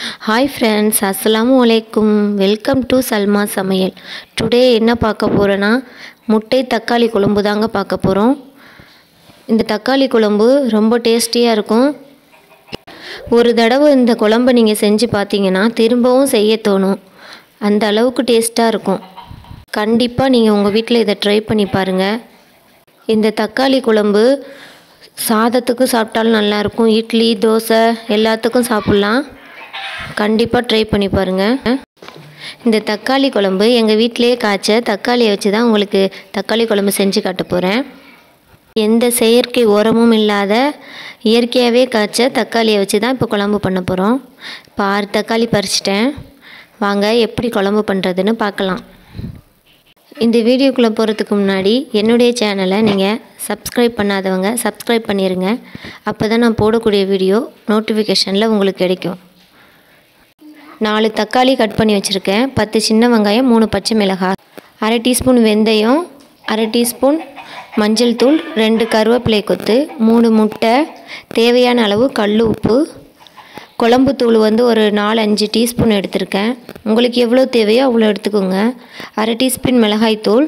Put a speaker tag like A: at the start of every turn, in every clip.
A: hi friends அஸ்ஸலாமு அலைக்கும் welcome to Salma சமையல் டுடே என்ன பார்க்க போகிறேன்னா முட்டை தக்காளி குழம்பு தாங்க பார்க்க போகிறோம் இந்த தக்காளி குழம்பு ரொம்ப டேஸ்டியாக இருக்கும் ஒரு தடவை இந்த குழம்பை நீங்கள் செஞ்சு பார்த்தீங்கன்னா திரும்பவும் செய்ய தோணும் அந்த அளவுக்கு டேஸ்ட்டாக இருக்கும் கண்டிப்பாக நீங்கள் உங்கள் வீட்டில் இதை ட்ரை பண்ணி பாருங்கள் இந்த தக்காளி குழம்பு சாதத்துக்கு சாப்பிட்டாலும் நல்லாயிருக்கும் இட்லி தோசை எல்லாத்துக்கும் சாப்பிட்லாம் கண்டிப்பாக ட்ரை பண்ணி பாருங்கள் இந்த தக்காளி குழம்பு எங்கள் வீட்டிலேயே காய்ச்ச தக்காளியை வச்சு தான் உங்களுக்கு தக்காளி குழம்பு செஞ்சு காட்ட போகிறேன் எந்த செயற்கை உரமும் இல்லாத இயற்கையாகவே காய்ச்ச தக்காளியை வச்சு தான் இப்போ குழம்பு பண்ண போகிறோம் இப்போ ஆறு தக்காளி பறிச்சிட்டேன் வாங்க எப்படி குழம்பு பண்ணுறதுன்னு பார்க்கலாம் இந்த வீடியோக்குள்ளே போகிறதுக்கு முன்னாடி என்னுடைய சேனலை நீங்கள் சப்ஸ்கிரைப் பண்ணாதவங்க சப்ஸ்கிரைப் பண்ணிடுங்க அப்போ தான் நான் போடக்கூடிய வீடியோ நோட்டிஃபிகேஷனில் உங்களுக்கு கிடைக்கும் நாலு தக்காளி கட் பண்ணி வச்சுருக்கேன் பத்து சின்ன வெங்காயம் மூணு பச்சை மிளகாய் அரை டீஸ்பூன் வெந்தயம் அரை டீஸ்பூன் மஞ்சள் தூள் ரெண்டு கருவேப்பிலை கொத்து மூணு முட்டை தேவையான அளவு கல் உப்பு குழம்பு தூள் வந்து ஒரு நாலு அஞ்சு டீஸ்பூன் எடுத்திருக்கேன் உங்களுக்கு எவ்வளோ தேவையோ அவ்வளோ எடுத்துக்கோங்க அரை டீஸ்பூன் மிளகாய் தூள்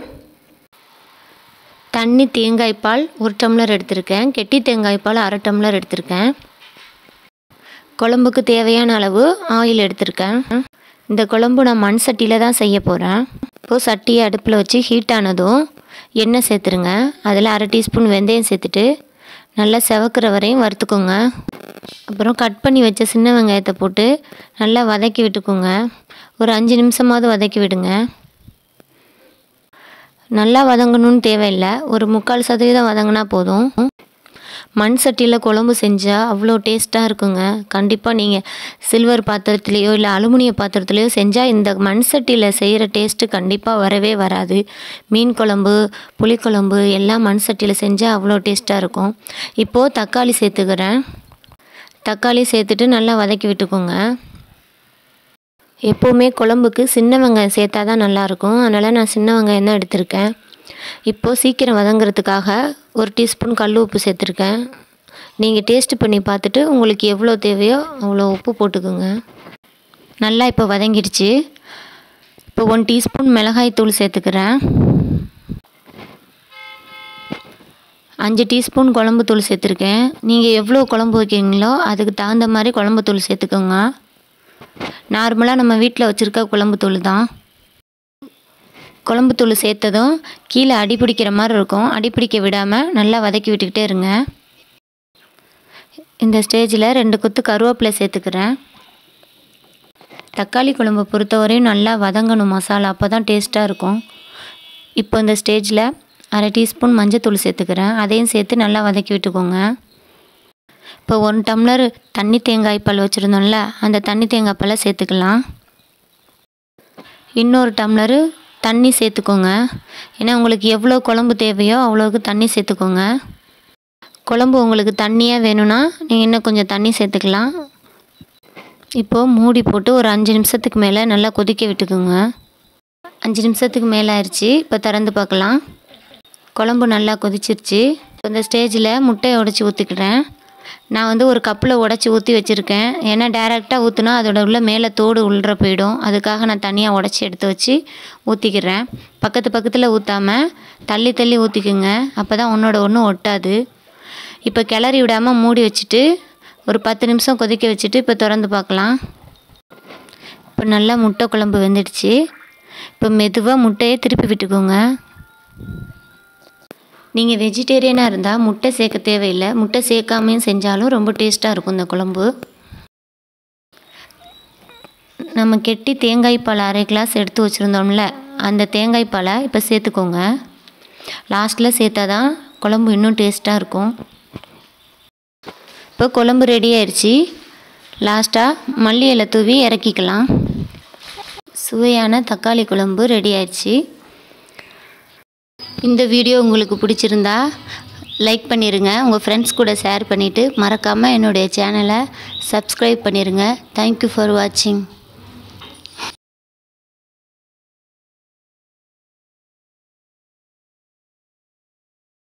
A: தண்ணி தேங்காய் பால் ஒரு டம்ளர் எடுத்திருக்கேன் கெட்டி தேங்காய் பால் அரை டம்ளர் எடுத்திருக்கேன் குழம்புக்கு தேவையான அளவு ஆயில் எடுத்திருக்கேன் இந்த குழம்பு நான் மண் சட்டியில் தான் செய்ய போகிறேன் இப்போது சட்டியை அடுப்பில் வச்சு ஹீட் ஆனதும் எண்ணெய் சேர்த்துருங்க அதில் அரை டீஸ்பூன் வெந்தயம் சேர்த்துட்டு நல்லா செவக்கிற வரையும் வறுத்துக்கோங்க அப்புறம் கட் பண்ணி வச்ச சின்ன வெங்காயத்தை போட்டு நல்லா வதக்கி விட்டுக்கோங்க ஒரு அஞ்சு நிமிஷமாவது வதக்கி விடுங்க நல்லா வதங்கணும்னு தேவையில்லை ஒரு முக்கால் சதவீதம் வதங்கினா போதும் மண் சட்டியில் குழம்பு செஞ்சால் அவ்வளோ டேஸ்ட்டாக இருக்குங்க கண்டிப்பாக நீங்கள் சில்வர் பாத்திரத்துலேயோ இல்லை அலுமினிய பாத்திரத்துலேயோ செஞ்சால் இந்த மண் சட்டியில் செய்கிற டேஸ்ட்டு கண்டிப்பாக வரவே வராது மீன் குழம்பு புளிக்குழம்பு எல்லாம் மண் சட்டியில் செஞ்சால் அவ்வளோ டேஸ்ட்டாக இருக்கும் இப்போது தக்காளி சேர்த்துக்கிறேன் தக்காளி சேர்த்துட்டு நல்லா வதக்கி விட்டுக்கோங்க எப்போவுமே குழம்புக்கு சின்ன வெங்காயம் சேர்த்தா தான் நல்லாயிருக்கும் அதனால் நான் சின்ன வெங்காயம் தான் எடுத்திருக்கேன் இப்போது சீக்கிரம் வதங்கிறதுக்காக ஒரு டீஸ்பூன் கல் உப்பு சேர்த்துருக்கேன் நீங்கள் டேஸ்ட் பண்ணி பார்த்துட்டு உங்களுக்கு எவ்வளோ தேவையோ அவ்வளோ உப்பு போட்டுக்கோங்க நல்லா இப்போ வதங்கிடுச்சு இப்போ ஒன் டீஸ்பூன் மிளகாய் தூள் சேர்த்துக்கிறேன் அஞ்சு டீஸ்பூன் குழம்பு தூள் சேர்த்துருக்கேன் நீங்கள் எவ்வளோ குழம்பு வைக்கிறீங்களோ அதுக்கு தகுந்த மாதிரி குழம்பு தூள் சேர்த்துக்கோங்க நார்மலாக நம்ம வீட்டில் வச்சுருக்க குழம்பு தூள் தான் குழம்பு தூள் சேர்த்ததும் கீழே அடி பிடிக்கிற மாதிரி இருக்கும் அடி பிடிக்க விடாமல் நல்லா வதக்கி விட்டுக்கிட்டே இருங்க இந்த ஸ்டேஜில் ரெண்டு கொத்து கருவேப்பிலை சேர்த்துக்கிறேன் தக்காளி குழம்பு பொறுத்தவரையும் நல்லா வதங்கணும் மசாலா அப்போ தான் டேஸ்ட்டாக இருக்கும் இப்போ இந்த ஸ்டேஜில் அரை டீஸ்பூன் மஞ்சத்தூள் சேர்த்துக்கிறேன் அதையும் சேர்த்து நல்லா வதக்கி விட்டுக்கோங்க இப்போ ஒன் டம்ளர் தண்ணி தேங்காய் பால் வச்சுருந்தோம்ல அந்த தண்ணி தேங்காய் பாலை சேர்த்துக்கலாம் இன்னொரு டம்ளரு தண்ணி சேர்த்துக்கோங்க ஏன்னா உங்களுக்கு எவ்வளோ குழம்பு தேவையோ அவ்வளோக்கு தண்ணி சேர்த்துக்கோங்க குழம்பு உங்களுக்கு தண்ணியாக வேணும்னா நீங்கள் இன்னும் கொஞ்சம் தண்ணி சேர்த்துக்கலாம் இப்போது மூடி போட்டு ஒரு அஞ்சு நிமிஷத்துக்கு மேலே நல்லா கொதிக்க விட்டுக்குங்க அஞ்சு நிமிஷத்துக்கு மேலே ஆயிடுச்சு இப்போ திறந்து பார்க்கலாம் குழம்பு நல்லா கொதிச்சிருச்சு இந்த ஸ்டேஜில் முட்டையை உடச்சி ஊற்றிக்கிறேன் நான் வந்து ஒரு கப்பில் உடச்சி ஊற்றி வச்சுருக்கேன் ஏன்னா டேரெக்டாக ஊற்றுனா அதோட உள்ள மேலே தோடு உள்ற போயிடும் அதுக்காக நான் தனியாக உடச்சி எடுத்து வச்சு ஊற்றிக்கிறேன் பக்கத்து பக்கத்தில் ஊற்றாமல் தள்ளி தள்ளி ஊற்றிக்குங்க அப்போ தான் ஒன்றோட ஒன்று ஒட்டாது இப்போ கிளறி விடாமல் மூடி வச்சுட்டு ஒரு பத்து நிமிஷம் கொதிக்க வச்சுட்டு இப்போ திறந்து பார்க்கலாம் இப்போ நல்லா முட்டை குழம்பு வெந்துடுச்சு இப்போ மெதுவாக முட்டையை திருப்பி விட்டுக்கோங்க நீங்கள் வெஜிடேரியனாக இருந்தால் முட்டை சேர்க்க தேவையில்லை முட்டை சேர்க்காமையும் செஞ்சாலும் ரொம்ப டேஸ்ட்டாக இருக்கும் இந்த குழம்பு நம்ம கெட்டி தேங்காய் பால் அரை கிளாஸ் எடுத்து வச்சுருந்தோம்ல அந்த தேங்காய் பாலை இப்போ சேர்த்துக்கோங்க லாஸ்ட்டில் சேர்த்தா தான் குழம்பு இன்னும் டேஸ்ட்டாக இருக்கும் இப்போ குழம்பு ரெடி ஆயிடுச்சு லாஸ்ட்டாக மல்லி இலை தூவி இறக்கிக்கலாம் சுவையான தக்காளி குழம்பு ரெடி ஆயிடுச்சு இந்த வீடியோ உங்களுக்கு பிடிச்சிருந்தா லைக் பண்ணிடுங்க உங்கள் ஃப்ரெண்ட்ஸ் கூட ஷேர் பண்ணிவிட்டு மறக்காமல் என்னுடைய சேனலை சப்ஸ்கிரைப் பண்ணிடுங்க தேங்க்யூ ஃபார் வாட்சிங்